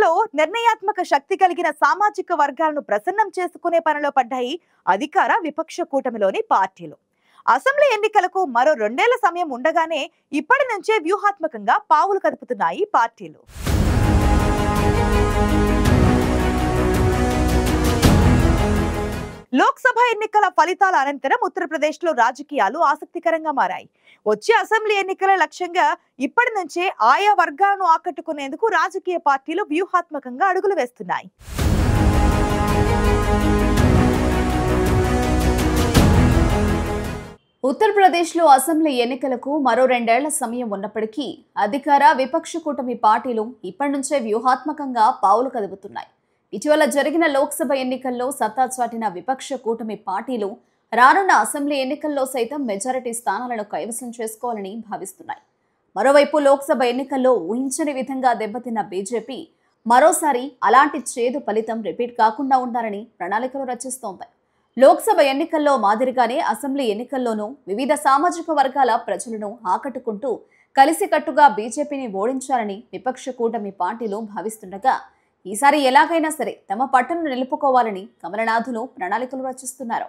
దేశంలో నిర్ణయాత్మక శక్తి కలిగిన సామాజిక వర్గాలను ప్రసన్నం చేసుకునే పనిలో పడ్డాయి అధికార విపక్ష కూటమిలోని పార్టీలు అసెంబ్లీ ఎన్నికలకు మరో రెండేళ్ల సమయం ఉండగానే ఇప్పటి నుంచే వ్యూహాత్మకంగా పావులు కదుపుతున్నాయి పార్టీలు లోక్సభ ఎన్నికల ఫలితాల అనంతరం ఉత్తరప్రదేశ్ లో రాజకీయాలు ఆసక్తికరంగా మారాయి వచ్చే అసెంబ్లీ ఎన్నికల లక్ష్యంగా ఇప్పటి నుంచే ఆయా వర్గాలను ఆకట్టుకునేందుకు రాజకీయ పార్టీలు వ్యూహాత్మకంగా అడుగులు వేస్తున్నాయి ఉత్తరప్రదేశ్లో అసెంబ్లీ ఎన్నికలకు మరో రెండేళ్ల సమయం ఉన్నప్పటికీ అధికార విపక్ష కూటమి పార్టీలు ఇప్పటి నుంచే వ్యూహాత్మకంగా పావులు కదుపుతున్నాయి ఇటీవల జరిగిన లోక్సభ ఎన్నికల్లో సత్తా చాటిన విపక్ష కూటమి పార్టీలు రానున్న అసెంబ్లీ ఎన్నికల్లో సైతం మెజారిటీ స్థానాలను కైవసం చేసుకోవాలని భావిస్తున్నాయి మరోవైపు లోక్సభ ఎన్నికల్లో ఊహించని విధంగా దెబ్బతిన్న బీజేపీ మరోసారి అలాంటి చేదు ఫలితం రిపీట్ కాకుండా ఉండాలని ప్రణాళికలు రచిస్తోంది లోక్సభ ఎన్నికల్లో మాదిరిగానే అసెంబ్లీ ఎన్నికల్లోనూ వివిధ సామాజిక వర్గాల ప్రజలను ఆకట్టుకుంటూ కలిసికట్టుగా బీజేపీని ఓడించాలని విపక్ష కూటమి పార్టీలు భావిస్తుండగా ఈసారి ఎలాగైనా సరే తమ పట్టును నిలుపుకోవాలని కమలనాథులు ప్రణాళికలు రచిస్తున్నారు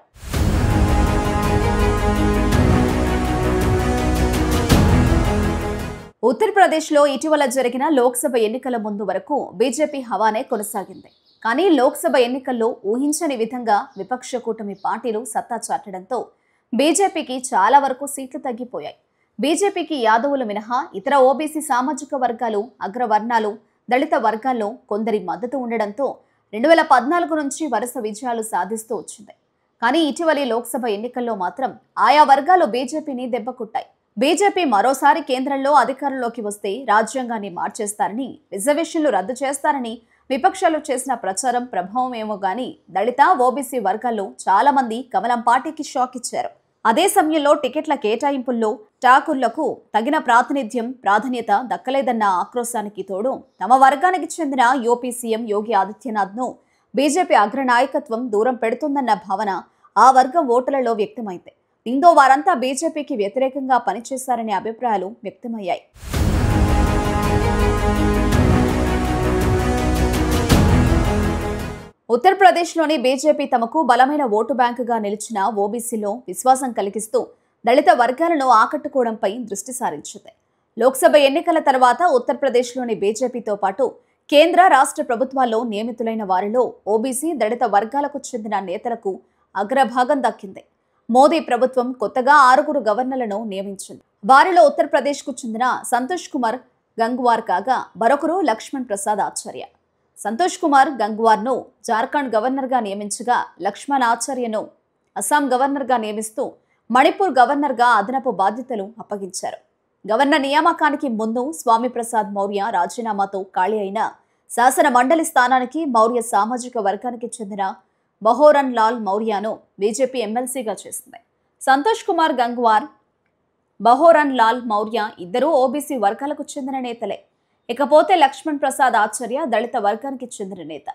ఉత్తరప్రదేశ్లో ఇటీవల జరిగిన లోక్సభ ఎన్నికల ముందు వరకు బీజేపీ హవానే కొనసాగింది కానీ లోక్సభ ఎన్నికల్లో ఊహించని విధంగా విపక్ష కూటమి పార్టీలు సత్తా చాటడంతో బీజేపీకి చాలా వరకు సీట్లు తగ్గిపోయాయి బీజేపీకి యాదవులు మినహా ఇతర ఓబీసీ సామాజిక వర్గాలు అగ్రవర్ణాలు దళిత వర్గాల్లో కొందరి మద్దతు ఉండడంతో రెండు వేల పద్నాలుగు నుంచి వరుస విజయాలు సాధిస్తూ వచ్చింది కానీ ఇటీవలి లోక్సభ ఎన్నికల్లో మాత్రం ఆయా వర్గాలు బీజేపీని దెబ్బకొట్టాయి బీజేపీ మరోసారి కేంద్రంలో అధికారంలోకి వస్తే రాజ్యాంగాన్ని మార్చేస్తారని రిజర్వేషన్లు రద్దు చేస్తారని విపక్షాలు చేసిన ప్రచారం ప్రభావం ఏమో గాని దళిత ఓబీసీ వర్గాల్లో చాలా మంది కమలం పార్టీకి షాక్ ఇచ్చారు అదే సమయంలో టికెట్ల కేటాయింపుల్లో ఠాకూర్లకు తగిన ప్రాతినిధ్యం ప్రాధాన్యత దక్కలేదన్న ఆక్రోశానికి తోడు తమ వర్గానికి చెందిన యూపీ సీఎం యోగి ఆదిత్యనాథ్ను బీజేపీ అగ్రనాయకత్వం దూరం పెడుతుందన్న భావన ఆ వర్గం ఓటర్లలో వ్యక్తమైంది దీంతో వారంతా బీజేపీకి వ్యతిరేకంగా పనిచేశారనే అభిప్రాయాలు వ్యక్తమయ్యాయి ఉత్తరప్రదేశ్లోని బీజేపీ తమకు బలమైన ఓటు బ్యాంకుగా నిలిచిన ఓబీసీలో విశ్వాసం కలిగిస్తూ దళిత వర్గాలను ఆకట్టుకోవడంపై దృష్టి సారించింది లోక్సభ ఎన్నికల తర్వాత ఉత్తరప్రదేశ్లోని బీజేపీతో పాటు కేంద్ర రాష్ట్ర ప్రభుత్వాల్లో నియమితులైన వారిలో ఓబీసీ దళిత వర్గాలకు చెందిన నేతలకు అగ్రభాగం దక్కింది మోదీ ప్రభుత్వం కొత్తగా ఆరుగురు గవర్నర్లను నియమించింది వారిలో ఉత్తరప్రదేశ్కు చెందిన సంతోష్ కుమార్ గంగ్వార్ కాగా మరొకరు లక్ష్మణ్ ప్రసాద్ ఆచార్య సంతోష్ కుమార్ గంగ్వార్ను జార్ఖండ్ గవర్నర్గా నియమించగా లక్ష్మణ్ ఆచార్యను అస్సాం గవర్నర్గా నియమిస్తూ మణిపూర్ గవర్నర్గా అదనపు బాధ్యతలు అప్పగించారు గవర్నర్ నియామకానికి ముందు స్వామి ప్రసాద్ మౌర్య రాజీనామాతో ఖాళీ అయిన శాసన మండలి స్థానానికి మౌర్య సామాజిక వర్గానికి చెందిన బహోరన్ లాల్ మౌర్యను బీజేపీ ఎమ్మెల్సీగా చేసింది సంతోష్ కుమార్ గంగ్వార్ బహోరన్ లాల్ మౌర్య ఇద్దరూ ఓబీసీ వర్గాలకు చెందిన నేతలే ఇకపోతే లక్ష్మణ్ ప్రసాద్ ఆచార్య దళిత వర్గానికి చెందిన నేత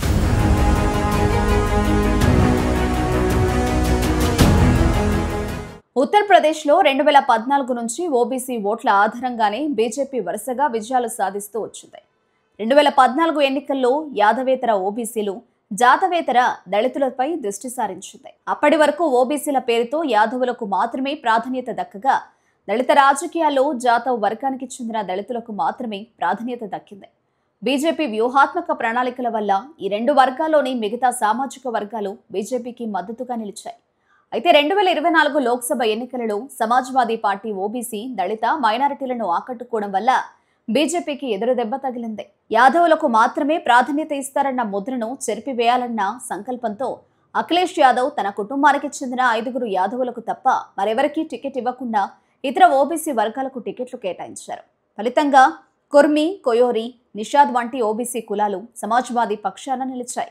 ఉత్తరప్రదేశ్లో రెండు వేల పద్నాలుగు నుంచి ఓబీసీ ఓట్ల ఆధారంగానే బీజేపీ వరుసగా విజయాలు సాధిస్తూ వచ్చింది రెండు వేల పద్నాలుగు ఎన్నికల్లో యాదవేతర ఓబీసీలు జాతవేతర దళితులపై దృష్టి సారించింది అప్పటి వరకు ఓబీసీల పేరుతో యాదవులకు మాత్రమే ప్రాధాన్యత దక్కగా దళిత రాజకీయాల్లో జాతవ్ వర్గానికి చెందిన దళితులకు మాత్రమే ప్రాధాన్యత దక్కింది బీజేపీ వ్యూహాత్మక ప్రణాళికల వల్ల ఈ రెండు వర్గాల్లోని మిగతా సామాజిక వర్గాలు బీజేపీకి మద్దతుగా నిలిచాయి అయితే రెండు వేల ఇరవై నాలుగు లోక్సభ ఎన్నికలలో సమాజ్వాదీ పార్టీ ఓబీసీ దళిత మైనారిటీలను ఆకట్టుకోవడం వల్ల బీజేపీకి ఎదురు దెబ్బ తగిలింది యాదవులకు మాత్రమే ప్రాధాన్యత ఇస్తారన్న ముద్రను చెరిపివేయాలన్న సంకల్పంతో అఖిలేష్ యాదవ్ తన కుటుంబానికి చెందిన ఐదుగురు యాదవులకు తప్ప మరెవరికీ టికెట్ ఇవ్వకుండా ఇతర ఓబీసీ వర్గాలకు టికెట్లు కేటాయించారు ఫలితంగా కుర్మి కొయోరి నిషాద్ వంటి ఓబీసీ కులాలు సమాజ్వాదీ పక్షాన నిలిచాయి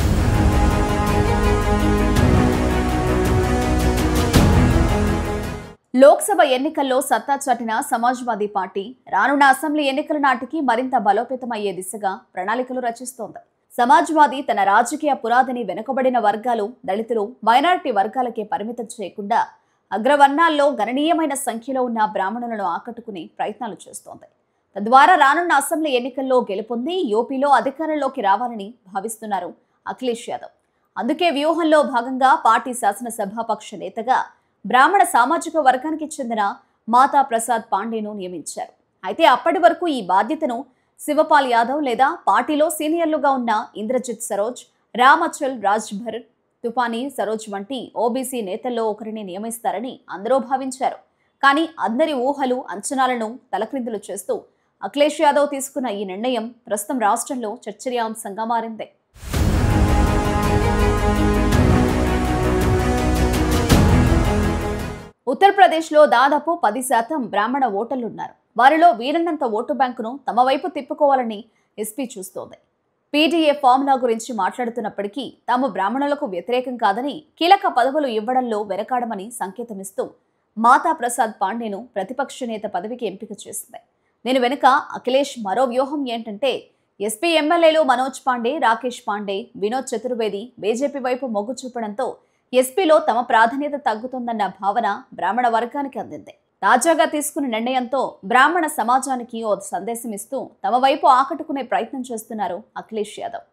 లోక్సభ ఎన్నికల్లో సత్తా చాటిన సమాజ్వాదీ పార్టీ రానున్న అసెంబ్లీ ఎన్నికల నాటికి మరింత బలోపేతమయ్యే దిశగా ప్రణాళికలు రచిస్తోంది సమాజ్వాదీ తన రాజకీయ పునాదిని వెనుకబడిన వర్గాలు దళితులు మైనారిటీ వర్గాలకే పరిమితం చేయకుండా అగ్రవర్ణాల్లో గణనీయమైన సంఖ్యలో ఉన్న బ్రాహ్మణులను ఆకట్టుకునే ప్రయత్నాలు చేస్తోంది తద్వారా రానున్న అసెంబ్లీ ఎన్నికల్లో గెలుపొంది యూపీలో అధికారంలోకి రావాలని భావిస్తున్నారు అఖిలేష్ యాదవ్ అందుకే వ్యూహంలో భాగంగా పార్టీ శాసనసభాపక్ష నేతగా బ్రాహ్మణ సామాజిక వర్గానికి చెందిన మాతా ప్రసాద్ పాండేను నియమించారు అయితే అప్పటి వరకు ఈ బాధ్యతను శివపాల్ యాదవ్ లేదా పార్టీలో సీనియర్లుగా ఉన్న ఇంద్రజిత్ సరోజ్ రామచల్ రాజ్భర్ తుపానీ సరోజ్ వంటి ఓబీసీ నేతల్లో ఒకరిని నియమిస్తారని అందరూ భావించారు కానీ అందరి ఊహలు అంచనాలను తలక్రిందులు చేస్తూ అఖిలేష్ యాదవ్ తీసుకున్న ఈ నిర్ణయం ప్రస్తుతం రాష్ట్రంలో చర్చనీయాంశంగా మారింది ఉత్తరప్రదేశ్లో దాదాపు పది శాతం బ్రాహ్మణ ఓటర్లున్నారు వారిలో వీలైనంత ఓటు బ్యాంకును తమ వైపు తిప్పుకోవాలని ఎస్పీ చూస్తోంది పీడీఏ ఫార్ములా గురించి మాట్లాడుతున్నప్పటికీ తాము బ్రాహ్మణులకు వ్యతిరేకం కాదని కీలక పదవులు ఇవ్వడంలో వెనకాడమని సంకేతమిస్తూ మాతా ప్రసాద్ పాండేను ప్రతిపక్ష నేత పదవికి ఎంపిక చేసింది దీని వెనుక అఖిలేష్ మరో వ్యూహం ఏంటంటే ఎస్పీ ఎమ్మెల్యేలు మనోజ్ పాండే రాకేష్ పాండే వినోద్ చతుర్వేది బీజేపీ వైపు మొగ్గు చూపడంతో ఎస్పీలో తమ ప్రాధాన్యత తగ్గుతుందన్న భావన బ్రాహ్మణ వర్గానికి అందింది తాజాగా తీసుకున్న నిర్ణయంతో బ్రాహ్మణ సమాజానికి ఓ సందేశం ఇస్తూ తమ వైపు ఆకట్టుకునే ప్రయత్నం చేస్తున్నారు అఖిలేష్ యాదవ్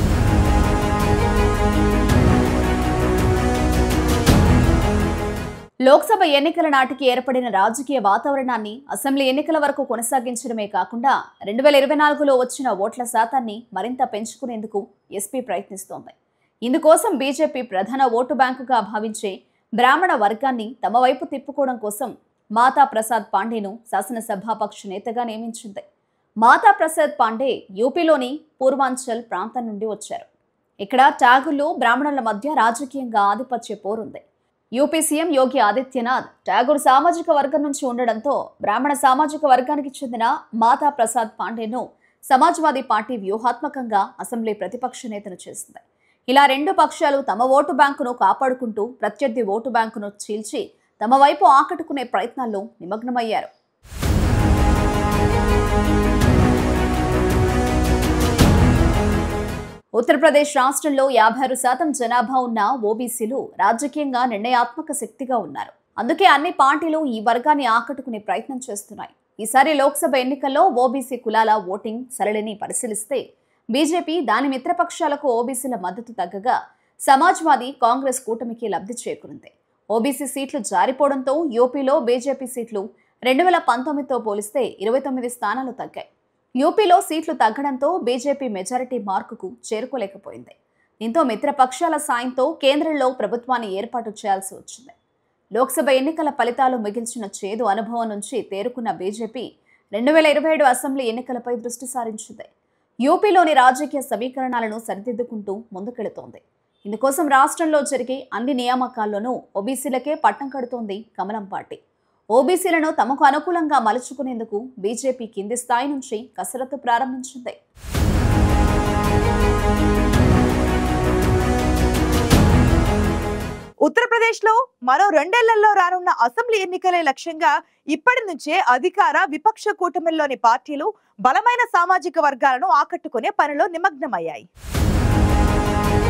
లోక్సభ ఎన్నికల నాటికి ఏర్పడిన రాజకీయ వాతావరణాన్ని అసెంబ్లీ ఎన్నికల వరకు కొనసాగించడమే కాకుండా రెండు వేల ఇరవై నాలుగులో వచ్చిన ఓట్ల శాతాన్ని మరింత పెంచుకునేందుకు ఎస్పీ ప్రయత్నిస్తోంది ఇందుకోసం బీజేపీ ప్రధాన ఓటు బ్యాంకుగా భావించే బ్రాహ్మణ వర్గాన్ని తమ వైపు తిప్పుకోవడం కోసం మాతా ప్రసాద్ పాండేను శాసనసభాపక్ష నేతగా నియమించింది మాతా ప్రసాద్ పాండే యూపీలోని పూర్వాంచల్ ప్రాంతం నుండి వచ్చారు ఇక్కడ ట్యాగులు బ్రాహ్మణుల మధ్య రాజకీయంగా ఆధిపత్య పోరుంది యూపీ సీఎం యోగి ఆదిత్యనాథ్ ఠాగూర్ సామాజిక వర్గం నుంచి ఉండడంతో బ్రాహ్మణ సామాజిక వర్గానికి చెందిన మాతా ప్రసాద్ పాండేను సమాజ్వాదీ పార్టీ వ్యూహాత్మకంగా అసెంబ్లీ ప్రతిపక్ష నేతను చేసింది ఇలా రెండు పక్షాలు తమ ఓటు బ్యాంకును కాపాడుకుంటూ ప్రత్యర్థి ఓటు బ్యాంకును చీల్చి తమ వైపు ఆకట్టుకునే ప్రయత్నాల్లో నిమగ్నమయ్యారు ఉత్తరప్రదేశ్ రాష్ట్రంలో యాభై ఆరు శాతం జనాభా ఉన్న ఓబీసీలు రాజకీయంగా నిర్ణయాత్మక శక్తిగా ఉన్నారు అందుకే అన్ని పార్టీలు ఈ వర్గాన్ని ఆకట్టుకునే ప్రయత్నం చేస్తున్నాయి ఈసారి లోక్సభ ఎన్నికల్లో ఓబీసీ కులాల ఓటింగ్ సరళిని పరిశీలిస్తే బీజేపీ దాని మిత్రపక్షాలకు ఓబీసీల మద్దతు తగ్గగా సమాజ్వాదీ కాంగ్రెస్ కూటమికి లబ్ధి చేకూరింది ఓబీసీ సీట్లు జారిపోవడంతో యూపీలో బీజేపీ సీట్లు రెండు వేల పంతొమ్మిదితో పోలిస్తే ఇరవై తొమ్మిది స్థానాలు తగ్గాయి యూపీలో సీట్లు తగ్గడంతో బీజేపీ మెజారిటీ మార్కుకు చేరుకోలేకపోయింది దీంతో మిత్రపక్షాల సాయంతో కేంద్రంలో ప్రభుత్వాన్ని ఏర్పాటు చేయాల్సి వచ్చింది లోక్సభ ఎన్నికల ఫలితాలు మిగిల్చిన చేదు అనుభవం నుంచి తేరుకున్న బీజేపీ రెండు వేల ఇరవై ఏడు అసెంబ్లీ ఎన్నికలపై దృష్టి సారించింది యూపీలోని రాజకీయ సమీకరణాలను సరిదిద్దుకుంటూ ముందుకెళుతోంది ఇందుకోసం రాష్ట్రంలో జరిగే అన్ని నియామకాల్లోనూ ఓబీసీలకే పట్టం కడుతోంది కమలం పార్టీ ఓబీసీలను తమకు అనుకూలంగా మలుచుకునేందుకు బీజేపీ కింది స్థాయి నుంచి కసరత్తు ప్రారంభించింది ఉత్తరప్రదేశ్ లో మరో రెండేళ్లలో రానున్న అసెంబ్లీ ఎన్నికలే లక్ష్యంగా ఇప్పటి నుంచే అధికార విపక్ష కూటమిల్లోని పార్టీలు బలమైన సామాజిక వర్గాలను ఆకట్టుకునే పనిలో నిమగ్నమయ్యాయి